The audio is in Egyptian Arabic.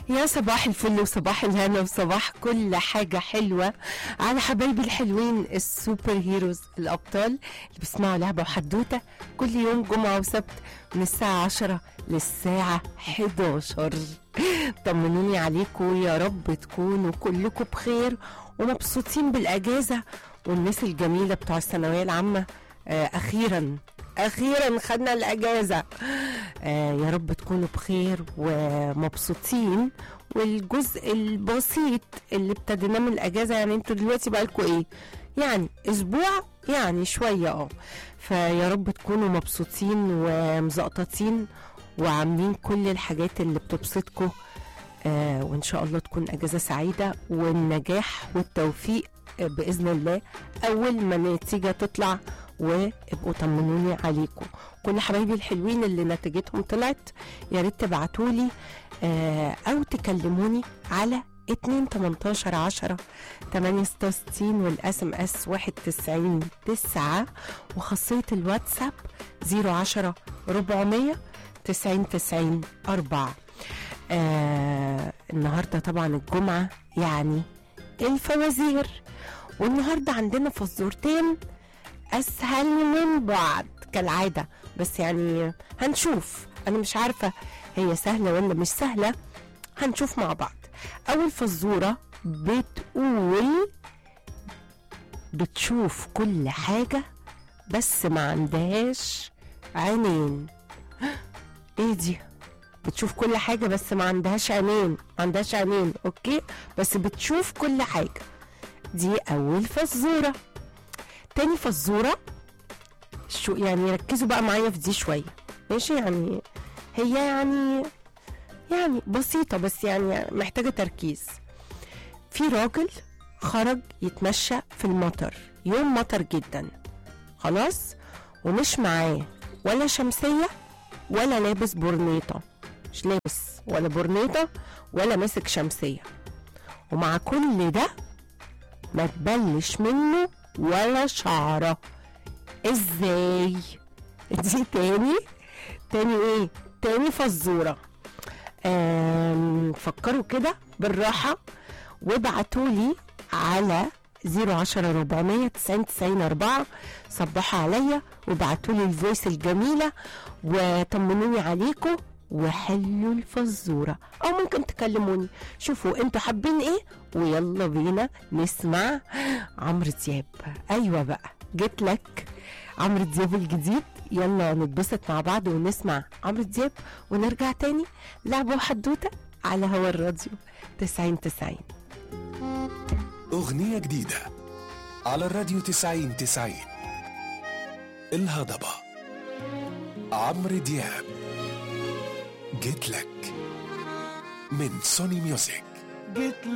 يا صباح الفل وصباح الهنا وصباح كل حاجة حلوة على حبايبي الحلوين السوبر هيروز الأبطال اللي بيسمعوا لعبة وحدوتة كل يوم جمعة وسبت من الساعة 10 للساعة 11 طمنوني عليكم يا رب تكونوا كلكم بخير ومبسوطين بالأجازة والناس الجميلة بتوع الثانوية العامة آه أخيرا أخيرا خدنا الأجازة آه يا رب تكونوا بخير ومبسوطين والجزء البسيط اللي ابتديناه من الاجازه يعني انتوا دلوقتي بقالكوا ايه يعني اسبوع يعني شويه اه فيا رب تكونوا مبسوطين ومزقططين وعاملين كل الحاجات اللي بتبسطكم آه وان شاء الله تكون اجازه سعيده والنجاح والتوفيق آه، باذن الله اول ما النتيجه تطلع وابقوا طمنوني عليكم كل حبايبي الحلوين اللي نتيجتهم طلعت يا ريت تبعتوا لي آه او تكلموني على 2 18 10 68 والاس ام اس 91 9 وخاصيه الواتساب 010 400 90 90 4 آه النهارده طبعا الجمعه يعني الفوازير والنهارده عندنا فزورتين اسهل من بعض كالعاده بس يعني هنشوف انا مش عارفه هي سهله ولا مش سهله هنشوف مع بعض اول فزوره بتقول بتشوف كل حاجه بس ما عندهاش عينين ايه دي بتشوف كل حاجة بس ما عندهاش عينين ما عندهاش عينين اوكي بس بتشوف كل حاجة دي أول فزورة تاني فزورة شو يعني ركزوا بقى معايا في دي شوية ماشي يعني هي يعني يعني بسيطة بس يعني محتاجة تركيز في راجل خرج يتمشى في المطر يوم مطر جدا خلاص ومش معاه ولا شمسية ولا لابس برنيطة مش لابس ولا برنيطة ولا ماسك شمسية ومع كل ده ما تبلش منه ولا شعرة ازاي دي تاني تاني ايه تاني فزورة آم، فكروا كده بالراحة وابعتولي على 010 400 90 90 4 صبحوا عليا وابعتولي الفويس الجميلة وطمنوني عليكم وحلوا الفزورة أو ممكن تكلموني شوفوا انتوا حابين ايه ويلا بينا نسمع عمرو دياب أيوة بقى جيت لك عمرو دياب الجديد يلا نتبسط مع بعض ونسمع عمرو دياب ونرجع تاني لعبة وحدوتة على هوا الراديو 90 90 أغنية جديدة على الراديو تسعين تسعين الهضبة عمرو دياب جيت لك من سوني ميوزك جيت